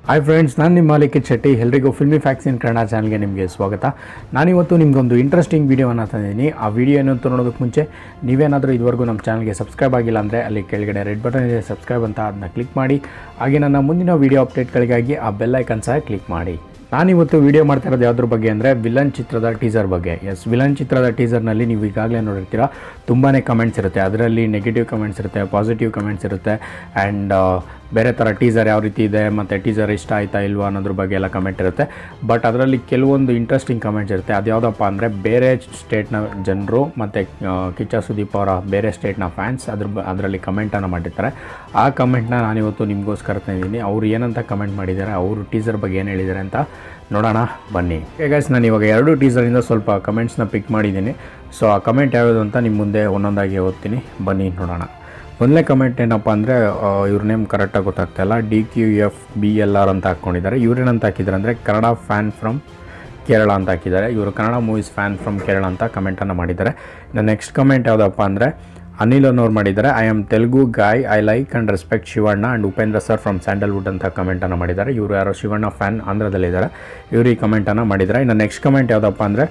hi friends ನಾನು ನಿಮ್ಮ ಲಿಖಿತ್ ಶೆಟ್ಟಿ ಎಲ್ರಿಗೂ ಫಿಲ್ಮಿ ಫ್ಯಾಕ್ಸ್ ಇನ್ ಕನ್ನಡ ಚಾನಲ್ಗೆ ನಿಮಗೆ ಸ್ವಾಗತ ನಾನಿವತ್ತು ನಿಮಗೊಂದು ಇಂಟ್ರೆಸ್ಟಿಂಗ್ ವೀಡಿಯೋವನ್ನು ತಂದಿದ್ದೀನಿ ಆ ವಿಡಿಯೋ ಏನು ಅಂತ ನೋಡೋದಕ್ಕೆ ಮುಂಚೆ ನೀವೇನಾದರೂ ಇದುವರೆಗೂ ನಮ್ಮ ಚಾನಲ್ಗೆ ಸಬ್ಸ್ಕ್ರೈಬ್ ಆಗಿಲ್ಲ ಅಂದರೆ ಅಲ್ಲಿ ಕೆಳಗಡೆ ರೆಡ್ ಬಟನ್ ಇದೆ ಸಬ್ಸ್ಕ್ರೈಬ್ ಅಂತ ಅದನ್ನ ಕ್ಲಿಕ್ ಮಾಡಿ ಹಾಗೆ ನನ್ನ ಮುಂದಿನ ವೀಡಿಯೋ ಅಪ್ಡೇಟ್ಗಳಿಗಾಗಿ ಆ ಬೆಲ್ ಐಕನ್ ಸಹ ಕ್ಲಿಕ್ ಮಾಡಿ ನಾನಿವತ್ತು ವಿಡಿಯೋ ಮಾಡ್ತಾ ಇರೋದು ಯಾವುದ್ರ ಬಗ್ಗೆ ಅಂದರೆ ವಿಲನ್ ಚಿತ್ರದ ಟೀಸರ್ ಬಗ್ಗೆ ಎಸ್ ವಿಲನ್ ಚಿತ್ರದ ಟೀಸರ್ನಲ್ಲಿ ನೀವು ಈಗಾಗಲೇ ನೋಡಿರ್ತೀರ ತುಂಬಾ ಕಮೆಂಟ್ಸ್ ಇರುತ್ತೆ ಅದರಲ್ಲಿ ನೆಗೆಟಿವ್ ಕಮೆಂಟ್ಸ್ ಇರುತ್ತೆ ಪಾಸಿಟಿವ್ ಕಮೆಂಟ್ಸ್ ಇರುತ್ತೆ ಆ್ಯಂಡ್ ಬೇರೆ ಥರ ಟೀಸರ್ ಯಾವ ರೀತಿ ಇದೆ ಮತ್ತು ಟೀಸರ್ ಇಷ್ಟ ಆಯ್ತಾ ಇಲ್ವಾ ಅನ್ನೋದ್ರ ಬಗ್ಗೆ ಎಲ್ಲ ಕಮೆಂಟ್ ಇರುತ್ತೆ ಬಟ್ ಅದರಲ್ಲಿ ಕೆಲವೊಂದು ಇಂಟ್ರೆಸ್ಟಿಂಗ್ ಕಮೆಂಟ್ಸ್ ಇರುತ್ತೆ ಅದು ಯಾವುದಪ್ಪ ಅಂದರೆ ಬೇರೆ ಸ್ಟೇಟ್ನ ಜನರು ಮತ್ತು ಕಿಚ್ಚ ಸುದೀಪ್ ಅವರ ಬೇರೆ ಸ್ಟೇಟ್ನ ಫ್ಯಾನ್ಸ್ ಅದ್ರ ಬ ಅದರಲ್ಲಿ ಕಮೆಂಟನ್ನು ಮಾಡಿರ್ತಾರೆ ಆ ಕಮೆಂಟ್ನ ನಾನಿವತ್ತು ನಿಮಗೋಸ್ಕರ ತಂದಿದ್ದೀನಿ ಅವ್ರು ಏನಂತ ಕಮೆಂಟ್ ಮಾಡಿದ್ದಾರೆ ಅವರು ಟೀಸರ್ ಬಗ್ಗೆ ಏನು ಹೇಳಿದ್ದಾರೆ ಅಂತ ನೋಡೋಣ ಬನ್ನಿ ಗೈಸ್ ನಾನು ಇವಾಗ ಎರಡು ಟೀಸರಿಂದ ಸ್ವಲ್ಪ ಕಮೆಂಟ್ಸ್ನ ಪಿಕ್ ಮಾಡಿದ್ದೀನಿ ಸೊ ಆ ಕಮೆಂಟ್ ಯಾವುದು ಅಂತ ನಿಮ್ಮ ಮುಂದೆ ಒಂದೊಂದಾಗಿ ಓದ್ತೀನಿ ಬನ್ನಿ ನೋಡೋಣ ಮೊದಲನೇ ಕಮೆಂಟ್ ಏನಪ್ಪ ಅಂದರೆ ಇವ್ರ ನೇಮ್ ಕರೆಕ್ಟಾಗಿ ಗೊತ್ತಾಗ್ತಾಯಿಲ್ಲ D Q F B L R ಅಂತ ಹಾಕ್ಕೊಂಡಿದ್ದಾರೆ ಇವ್ರೇನಂತ ಹಾಕಿದ್ದಾರೆ ಅಂದರೆ ಕನ್ನಡ ಫ್ಯಾನ್ ಫ್ರಮ್ ಕೇರಳ ಅಂತ ಹಾಕಿದ್ದಾರೆ ಇವರು Kannada movies fan from Kerala ಅಂತ ಕಮೆಂಟನ್ನು ಮಾಡಿದ್ದಾರೆ ಇನ್ನು ನೆಕ್ಸ್ಟ್ ಕಮೆಂಟ್ ಯಾವುದಪ್ಪ ಅಂದರೆ ಅನಿಲ್ ಅನ್ನೋರು ಮಾಡಿದ್ದಾರೆ I am Telugu guy I like and respect Shivanna and Upendra sir from Sandalwood ಅಂತ ಕಮೆಂಟನ್ನು ಮಾಡಿದ್ದಾರೆ ಇವರು ಯಾರೋ ಶಿವಣ್ಣ ಫ್ಯಾನ್ ಆಂಧ್ರದಲ್ಲಿದ್ದಾರೆ ಇವರು ಈ ಕಮೆಂಟನ್ನು ಮಾಡಿದ್ದಾರೆ ಇನ್ನು ನೆಕ್ಸ್ಟ್ ಕಮೆಂಟ್ ಯಾವುದಪ್ಪ ಅಂದರೆ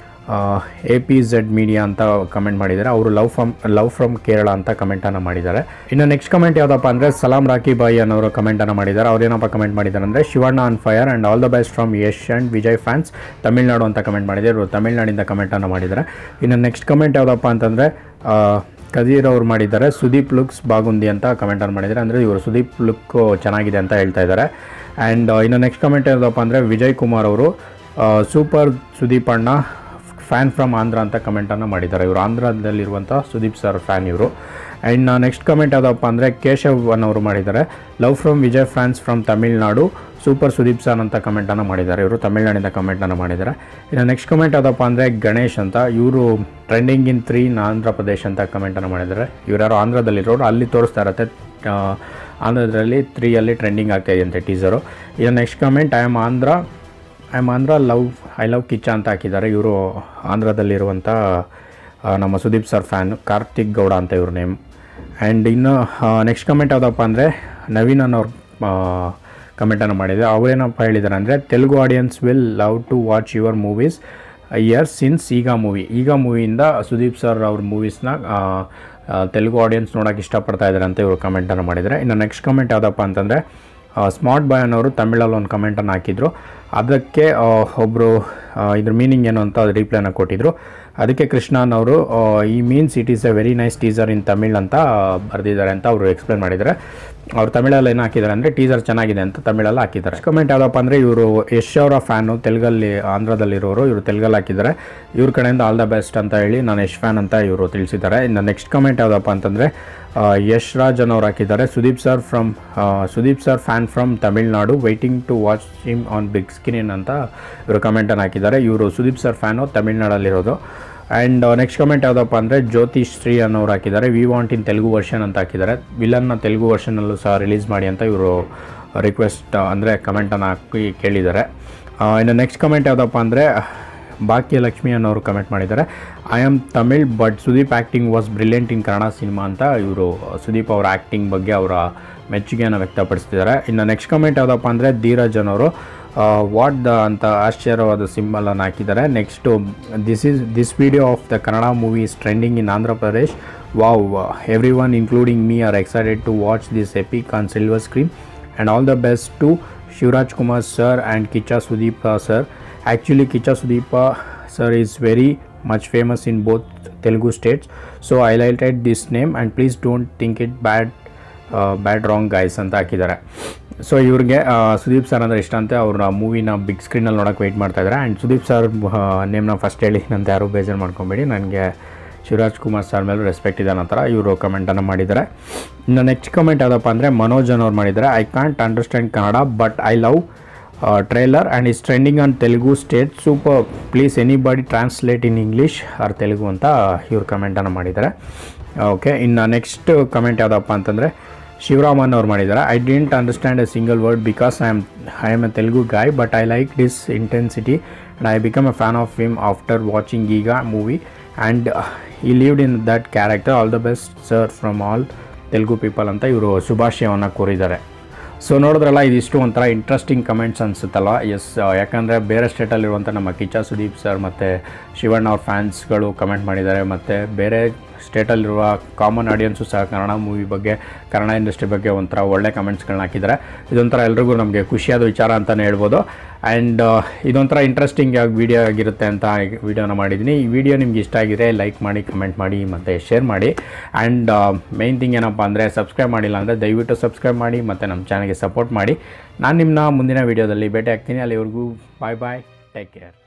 ಎ ಪಿ ಝೆಡ್ ಮೀಡಿಯಾ ಅಂತ ಕಮೆಂಟ್ ಮಾಡಿದ್ದಾರೆ ಅವರು love from love from Kerala ಅಂತ ಕಮೆಂಟನ್ನು ಮಾಡಿದ್ದಾರೆ ಇನ್ನು ನೆಕ್ಸ್ಟ್ ಕಮೆಂಟ್ ಯಾವುದಪ್ಪ ಅಂದರೆ ಸಲಾಂ ರಾಕಿ ಬಾಯಿ ಅನ್ನೋರು ಕಮೆಂಟನ್ನು ಮಾಡಿದ್ದಾರೆ ಅವ್ರು ಏನಪ್ಪ ಕಮೆಂಟ್ ಮಾಡಿದ್ದಾರೆ ಅಂದರೆ Shivanna on fire and all the best from Yash and Vijay fans Tamil Nadu ಅಂತ ಕಮೆಂಟ್ ಮಾಡಿದ್ದಾರೆ ಇವರು ತಮಿಳ್ನಾಡಿಂದ ಕಮೆಂಟನ್ನು ಮಾಡಿದ್ದಾರೆ ಇನ್ನು ನೆಕ್ಸ್ಟ್ ಕಮೆಂಟ್ ಯಾವುದಪ್ಪ ಅಂತಂದರೆ ಕದೀರ್ ಅವ್ರು ಮಾಡಿದ್ದಾರೆ ಸುದೀಪ್ ಲುಕ್ಸ್ ಬಾಗುಂದಿ ಅಂತ ಕಮೆಂಟನ್ನು ಮಾಡಿದ್ದಾರೆ ಅಂದರೆ ಇವರು ಸುದೀಪ್ ಲುಕ್ ಚೆನ್ನಾಗಿದೆ ಅಂತ ಹೇಳ್ತಾ ಇದ್ದಾರೆ ಆ್ಯಂಡ್ ಇನ್ನು ನೆಕ್ಸ್ಟ್ ಕಮೆಂಟ್ ಯಾವುದಪ್ಪ ಅಂದರೆ ವಿಜಯ್ ಕುಮಾರ್ ಅವರು ಸೂಪರ್ ಸುದೀಪ್ ಅಣ್ಣ ಫ್ಯಾನ್ ಫ್ರಮ್ ಆಂಧ್ರ ಅಂತ ಕಮೆಂಟನ್ನು ಮಾಡಿದ್ದಾರೆ ಇವರು ಆಂಧ್ರದಲ್ಲಿರುವಂಥ ಸುದೀಪ್ ಸರ್ ಫ್ಯಾನ್ ಇವರು ಆ್ಯಂಡ್ ನೆಕ್ಸ್ಟ್ ಕಮೆಂಟ್ ಯಾವುದಪ್ಪ ಅಂದರೆ ಕೇಶವ್ ಅನ್ನೋರು ಮಾಡಿದ್ದಾರೆ love from Vijay fans from Tamil Nadu super Sudeep sir ಅಂತ ಕಮೆಂಟನ್ನು ಮಾಡಿದ್ದಾರೆ ಇವರು ತಮಿಳ್ನಾಡಿಂದ ಕಮೆಂಟನ್ನು ಮಾಡಿದ್ದಾರೆ ಇನ್ನು ನೆಕ್ಸ್ಟ್ ಕಮೆಂಟ್ ಯಾವುದಪ್ಪ ಅಂದರೆ ಗಣೇಶ್ ಅಂತ ಇವರು trending in three in Andhra Pradesh ಅಂತ ಕಮೆಂಟನ್ನು ಮಾಡಿದ್ದಾರೆ ಇವ್ರು ಯಾರೋ ಆಂಧ್ರದಲ್ಲಿರೋರು ಅಲ್ಲಿ ತೋರಿಸ್ತಾ ಇರುತ್ತೆ ಆಂಧ್ರದಲ್ಲಿ ತ್ರೀಯಲ್ಲಿ ಟ್ರೆಂಡಿಂಗ್ ಆಗ್ತಾ ಇದೆಯಂತೆ ಟೀಸರು ಇನ್ನು next comment I am Andhra I am Andhra love I love Kichcha ಅಂತ ಹಾಕಿದ್ದಾರೆ ಇವರು ಆಂಧ್ರದಲ್ಲಿರುವಂಥ ನಮ್ಮ ಸುದೀಪ್ ಸರ್ ಫ್ಯಾನ್ ಕಾರ್ತಿಕ್ ಗೌಡ ಅಂತ ಇವ್ರ ನೇಮ್ ಆ್ಯಂಡ್ ಇನ್ನು ನೆಕ್ಸ್ಟ್ ಕಮೆಂಟ್ ಯಾವುದಪ್ಪ ಅಂದರೆ ನವೀನ್ ಅನ್ನೋರು ಕಮೆಂಟನ್ನು ಮಾಡಿದೆ ಅವರೇನಪ್ಪ ಹೇಳಿದ್ದಾರೆ ಅಂದರೆ Telugu audience will love to watch your movies year since ಈಗ ಮೂವಿ ಈಗ ಮೂವಿಯಿಂದ ಸುದೀಪ್ ಸರ್ ಅವ್ರ ಮೂವೀಸ್ನ ತೆಲುಗು ಆಡಿಯನ್ಸ್ ನೋಡೋಕೆ ಇಷ್ಟಪಡ್ತಾ ಇದ್ದಾರೆ ಅಂತ ಇವರು ಕಮೆಂಟನ್ನು ಮಾಡಿದ್ದಾರೆ ಇನ್ನು ನೆಕ್ಸ್ಟ್ ಕಮೆಂಟ್ ಯಾವುದಪ್ಪ ಅಂತಂದರೆ ಸ್ಮಾರ್ಟ್ ಬಾಯ್ ಅನ್ನೋರು ತಮಿಳಲ್ಲಿ ಒಂದು ಕಮೆಂಟನ್ನು ಹಾಕಿದರು ಅದಕ್ಕೆ ಒಬ್ಬರು ಇದ್ರ ಮೀನಿಂಗ್ ಏನು ಅಂತ ರಿಪ್ಲೈನ ಕೊಟ್ಟಿದ್ರು ಅದಕ್ಕೆ ಕೃಷ್ಣ ಅನ್ನೋರು ಈ means it is a very nice teaser in Tamil ಅಂತ ಬರೆದಿದ್ದಾರೆ ಅಂತ ಅವರು ಎಕ್ಸ್ಪ್ಲೇನ್ ಮಾಡಿದ್ದಾರೆ ಅವ್ರು ತಮಿಳಲ್ಲಿ ಏನು ಹಾಕಿದ್ದಾರೆ ಅಂದರೆ ಟೀಸರ್ ಚೆನ್ನಾಗಿದೆ ಅಂತ ತಮಿಳಲ್ಲಿ ಹಾಕಿದ್ದಾರೆ ಕಮೆಂಟ್ ಯಾವುದಪ್ಪ ಅಂದರೆ ಇವರು ಯಶ್ ಅವರ ಫ್ಯಾನು ತೆಲುಗಲ್ಲಿ ಆಂಧ್ರದಲ್ಲಿರೋರು ಇವರು ತೆಲುಗಲ್ಲಿ ಹಾಕಿದ್ದಾರೆ ಇವ್ರ ಕಡೆಯಿಂದ ಆಲ್ ದ ಬೆಸ್ಟ್ ಅಂತ ಹೇಳಿ ನಾನು ಯಶ್ ಫ್ಯಾನ್ ಅಂತ ಇವರು ತಿಳಿಸಿದ್ದಾರೆ ಇನ್ನು ನೆಕ್ಸ್ಟ್ ಕಮೆಂಟ್ ಯಾವುದಪ್ಪ ಅಂತಂದರೆ ಯಶ್ ರಾಜ್ ಅನ್ನೋರು ಹಾಕಿದ್ದಾರೆ Sudeep sir from Sudeep sir fan from Tamil Nadu waiting to watch him on big screen ಅಂತ ಇವರು ಕಮೆಂಟನ್ನು ಹಾಕಿದ್ದಾರೆ ಇವರು ಸುದೀಪ್ ಸರ್ ಫ್ಯಾನು ತಮಿಳ್ನಾಡಲ್ಲಿರೋದು ಆ್ಯಂಡ್ ನೆಕ್ಸ್ಟ್ ಕಮೆಂಟ್ ಯಾವುದಪ್ಪ ಅಂದರೆ ಜ್ಯೋತಿಷ್ ಶ್ರೀ ಅನ್ನೋರು ಹಾಕಿದ್ದಾರೆ we want in Telugu version ಅಂತ ಹಾಕಿದ್ದಾರೆ ವಿಲನ್ನ ತೆಲುಗು ವರ್ಷನಲ್ಲೂ ಸಹ ರಿಲೀಸ್ ಮಾಡಿ ಅಂತ ಇವರು ರಿಕ್ವೆಸ್ಟ್ ಅಂದರೆ ಕಮೆಂಟನ್ನು ಹಾಕಿ ಕೇಳಿದ್ದಾರೆ ಇನ್ನು ನೆಕ್ಸ್ಟ್ ಕಮೆಂಟ್ ಯಾವುದಪ್ಪ ಅಂದರೆ ಭಾಗ್ಯ ಲಕ್ಷ್ಮಿ ಅನ್ನೋರು ಕಮೆಂಟ್ ಮಾಡಿದ್ದಾರೆ I am Tamil but Sudeep acting was brilliant in Kannada cinema ಅಂತ ಇವರು ಸುದೀಪ್ ಅವರ ಆ್ಯಕ್ಟಿಂಗ್ ಬಗ್ಗೆ ಅವರ ಮೆಚ್ಚುಗೆಯನ್ನು ವ್ಯಕ್ತಪಡಿಸ್ತಿದ್ದಾರೆ ಇನ್ನು ನೆಕ್ಸ್ಟ್ ಕಮೆಂಟ್ ಯಾವುದಪ್ಪ ಅಂದರೆ ಧೀರಜ್ ಅನ್ನೋರು ವಾಟ್ ದ ಅಂತ ಆಶ್ಚರ್ಯವಾದ ಸಿಂಬಲನ್ನು ಹಾಕಿದ್ದಾರೆ next this is this video of the Kannada movie is trending in Andhra Pradesh wow every one including me are excited to watch this epic on silver screen and all the best to Shivaraj Kumar sir and Kichcha Sudeepa sir actually Kichcha Sudeepa sir is very much famous in both Telugu states so I lighted this name and please don't think it bad bad wrong guys ಅಂತ ಹಾಕಿದ್ದಾರೆ so ಇವ್ರಿಗೆ Sudeep sir ಅಂದರೆ ಇಷ್ಟ ಅಂತೆ ಅವ್ರ ಮೂವಿನ big ಸ್ಕ್ರೀನಲ್ಲಿ ನೋಡೋಕೆ wait ಮಾಡ್ತಾಯಿದ್ದಾರೆ and Sudeep sir ನೇಮ್ನ ಫಸ್ಟ್ ಹೇಳಿ ನಂತ ಯಾರೂ ಬೇಜಾರು ಮಾಡ್ಕೊಬೇಡಿ ನನಗೆ ಶಿವರಾಜ್ ಕುಮಾರ್ ಸರ್ ಮೇಲೂ ರೆಸ್ಪೆಕ್ಟ್ ಇದೆ ಅನ್ನೋ ಥರ ಇವರು ಕಮೆಂಟನ್ನು ಮಾಡಿದ್ದಾರೆ ಇನ್ನು ನೆಕ್ಸ್ಟ್ ಕಮೆಂಟ್ ಯಾವುದಪ್ಪ ಅಂದರೆ ಮನೋಜ್ ಅನ್ನೋರು ಮಾಡಿದ್ದಾರೆ I can't understand Kannada but I love trailer and is trending on Telugu state super please anybody translate in English or Telugu ಅಂತ ಇವ್ರು ಕಮೆಂಟನ್ನು ಮಾಡಿದ್ದಾರೆ ಓಕೆ ಇನ್ನು ನೆಕ್ಸ್ಟ್ ಕಮೆಂಟ್ ಯಾವುದಪ್ಪ ಅಂತಂದರೆ ಶಿವರಾಮನ್ ಅವ್ರು ಮಾಡಿದ್ದಾರೆ I didn't understand a single word because I am I am a Telugu guy but I like this intensity and I become a fan of him after watching ಈಗ movie and he lived in that character all the best sir from all Telugu people ಅಂತ ಇವರು ಶುಭಾಶಯವನ್ನು ಕೋರಿದ್ದಾರೆ so ನೋಡಿದ್ರಲ್ಲ ಇದಿಷ್ಟು ಒಂಥರ interesting comments ಅನಿಸುತ್ತಲ್ಲ S ಯಾಕಂದರೆ ಬೇರೆ ಸ್ಟೇಟಲ್ಲಿರುವಂಥ ನಮ್ಮ ಕಿಚ್ಚ ಸುದೀಪ್ ಸರ್ ಮತ್ತು ಶಿವಣ್ಣ ಅವ್ರ ಫ್ಯಾನ್ಸ್ಗಳು ಕಮೆಂಟ್ ಮಾಡಿದ್ದಾರೆ ಮತ್ತು ಬೇರೆ ಸ್ಟೇಟಲ್ಲಿರುವ ಕಾಮನ್ ಆಡಿಯನ್ಸು ಸಹ ಕನ್ನಡ ಮೂವಿ ಬಗ್ಗೆ ಕನ್ನಡ ಇಂಡಸ್ಟ್ರಿ ಬಗ್ಗೆ ಒಂಥರ ಒಳ್ಳೆ ಕಮೆಂಟ್ಸ್ಗಳನ್ನ ಹಾಕಿದ್ದಾರೆ ಇದೊಂಥರ ಎಲ್ರಿಗೂ ನಮಗೆ ಖುಷಿಯಾದ ವಿಚಾರ ಅಂತಲೇ ಹೇಳ್ಬೋದು ಆ್ಯಂಡ್ ಇದೊಂಥರ ಇಂಟ್ರೆಸ್ಟಿಂಗ್ ಆಗಿ ವಿಡಿಯೋ ಆಗಿರುತ್ತೆ ಅಂತ ವಿಡಿಯೋನ ಮಾಡಿದ್ದೀನಿ ಈ ವಿಡಿಯೋ ನಿಮ್ಗೆ ಇಷ್ಟ ಆಗಿದೆ ಲೈಕ್ ಮಾಡಿ ಕಮೆಂಟ್ ಮಾಡಿ ಮತ್ತು ಶೇರ್ ಮಾಡಿ ಆ್ಯಂಡ್ ಮೇಯ್ನ್ ಥಿಂಗ್ ಏನಪ್ಪ ಅಂದರೆ ಸಬ್ಸ್ಕ್ರೈಬ್ ಮಾಡಿಲ್ಲ ಅಂದರೆ ದಯವಿಟ್ಟು ಸಬ್ಸ್ಕ್ರೈಬ್ ಮಾಡಿ ಮತ್ತು ನಮ್ಮ ಚಾನಲ್ಗೆ ಸಪೋರ್ಟ್ ಮಾಡಿ ನಾನು ನಿಮ್ಮನ್ನ ಮುಂದಿನ ವೀಡಿಯೋದಲ್ಲಿ ಭೇಟಿ ಆಗ್ತೀನಿ ಅಲ್ಲಿವರೆಗೂ ಬಾಯ್ ಬಾಯ್ ಟೇಕ್ ಕೇರ್